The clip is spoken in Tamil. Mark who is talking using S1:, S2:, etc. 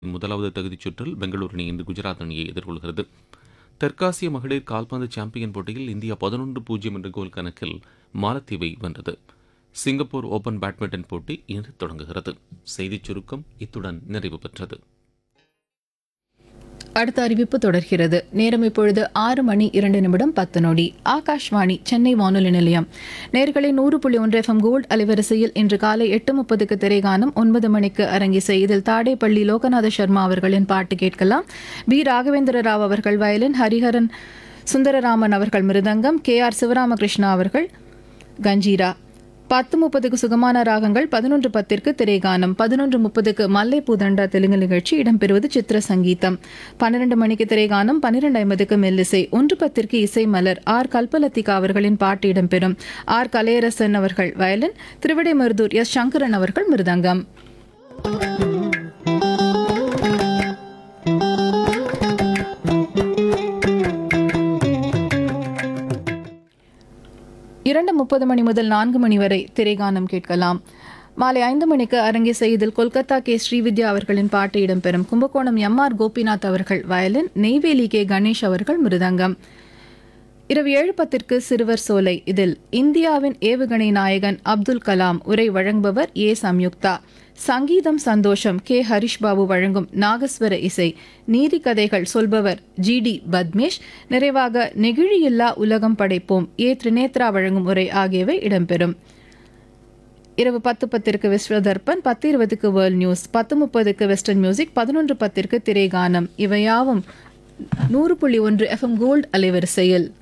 S1: முதலாவது தகுதிச் சுற்றில் பெங்களூரு அணி இன்று குஜராத் அணியை எதிர்கொள்கிறது தெற்காசிய மகளிர் கால்பந்து சாம்பியன் போட்டியில் இந்தியா பதினொன்று பூஜ்ஜியம் என்ற கோல் கணக்கில் மாலத்தீவை வென்றது சிங்கப்பூர் ஓபன் பேட்மிண்டன் போட்டி இன்று தொடங்குகிறது செய்திச் சுருக்கம் இத்துடன் நிறைவு பெற்றது
S2: அடுத்த அறிவிப்பு தொடர்கிறது நேரம் இப்பொழுது ஆறு மணி இரண்டு நிமிடம் பத்து நொடி ஆகாஷ்வாணி சென்னை வானொலி நிலையம் நேர்களை நூறு புள்ளி ஒன்று எஃப்எம் கோல்ட் அலைவரிசையில் இன்று காலை எட்டு முப்பதுக்கு திரைகானம் ஒன்பது மணிக்கு அரங்கிசை இதில் தாடேப்பள்ளி லோகநாத சர்மா அவர்களின் பாட்டு கேட்கலாம் பி ராகவேந்திர ராவ் அவர்கள் வயலின் ஹரிஹரன் சுந்தரராமன் அவர்கள் மிருதங்கம் கே ஆர் சிவராமகிருஷ்ணா அவர்கள் கஞ்சீரா பத்து முப்பதுக்கு சுகமான ராகங்கள் பதினொன்று பத்திற்கு திரைகானம் பதினொன்று முப்பதுக்கு மல்லை பூதண்டா தெலுங்கு நிகழ்ச்சி இடம்பெறுவது சித்திர சங்கீதம் பன்னிரண்டு மணிக்கு திரைகானம் பன்னிரண்டு ஐம்பதுக்கு மெல்லிசை ஒன்று பத்திற்கு இசை மலர் ஆர் கல்பலத்திகா அவர்களின் பாட்டு இடம்பெறும் ஆர் கலையரசன் அவர்கள் வயலின் திருவிடைமருதூர் எஸ் சங்கரன் அவர்கள் மிருதங்கம் இரண்டு முப்பது மணி முதல் நான்கு மணி வரை திரைகானம் கேட்கலாம் மாலை ஐந்து மணிக்கு அரங்கிசை இதில் கொல்கத்தா கே ஸ்ரீவித்யா அவர்களின் பாட்டு இடம்பெறும் கும்பகோணம் எம் ஆர் கோபிநாத் அவர்கள் வயலின் நெய்வேலி கே கணேஷ் அவர்கள் மிருதங்கம் இரவு ஏழு பத்திற்கு சிறுவர் சோலை இதில் இந்தியாவின் ஏவுகணை நாயகன் அப்துல் கலாம் உரை வழங்குபவர் ஏ சம்யுக்தா சங்கீதம் சந்தோஷம் கே ஹரிஷ் பாபு வழங்கும் நாகஸ்வர இசை நீதி கதைகள் சொல்பவர் ஜி டி பத்மேஷ் நிறைவாக நெகிழியில்லா உலகம் படைப்போம் ஏ திரிநேத்ரா வழங்கும் உரை ஆகியவை இடம்பெறும் இரவு பத்து பத்திற்கு விஸ்வதர்பன் பத்து இருபதுக்கு வேர்ல்ட் நியூஸ் பத்து முப்பதுக்கு வெஸ்டர்ன் மியூசிக் பதினொன்று பத்திற்கு திரைகானம் இவையாவும் நூறு புள்ளி ஒன்று எஃப்எம் கோல்ட் அலைவரிசையில்